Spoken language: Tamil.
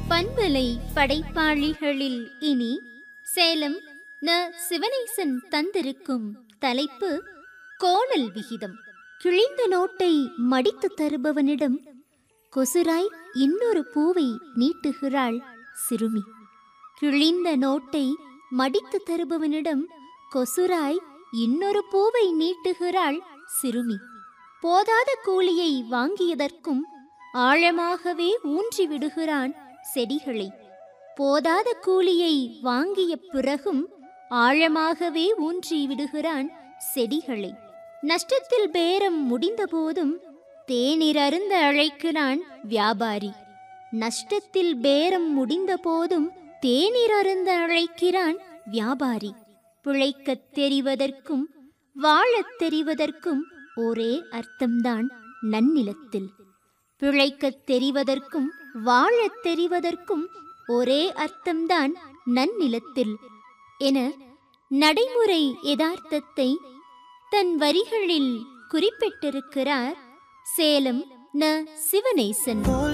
பண்பலை படைப்பாளிகளில் இனி சேலம் ந சிவனேசன் தந்திருக்கும் தலைப்பு கோணல் விகிதம் கிழிந்த நோட்டை மடித்து தருபவனிடம் கொசுராய் இன்னொரு பூவை நீட்டுகிறாள் சிறுமி கிழிந்த நோட்டை மடித்து தருபவனிடம் கொசுராய் இன்னொரு பூவை நீட்டுகிறாள் சிறுமி போதாத கூலியை வாங்கியதற்கும் ஆழமாகவே ஊன்றி விடுகிறான் செடிகளை போதாத கூலியை வாங்கிய பிறகும் ஆழமாகவே ஊன்றி விடுகிறான் செடிகளை நஷ்டத்தில் பேரம் முடிந்தபோதும் தேநீர் அருந்த அழைக்கிறான் வியாபாரி நஷ்டத்தில் பேரம் முடிந்தபோதும் தேநீர் அருந்த அழைக்கிறான் வியாபாரி பிழைக்கத் தெரிவதற்கும் வாழத் தெரிவதற்கும் ஒரே அர்த்தம்தான் நன்னிலத்தில் பிழைக்கத் தெரிவதற்கும் வாழத் தெரிவதற்கும் ஒரே அர்த்தம்தான் நன்னிலத்தில் என நடைமுறை யதார்த்தத்தை தன் வரிகளில் குறிப்பிட்டிருக்கிறார் சேலம் ந சிவனேசன் போல்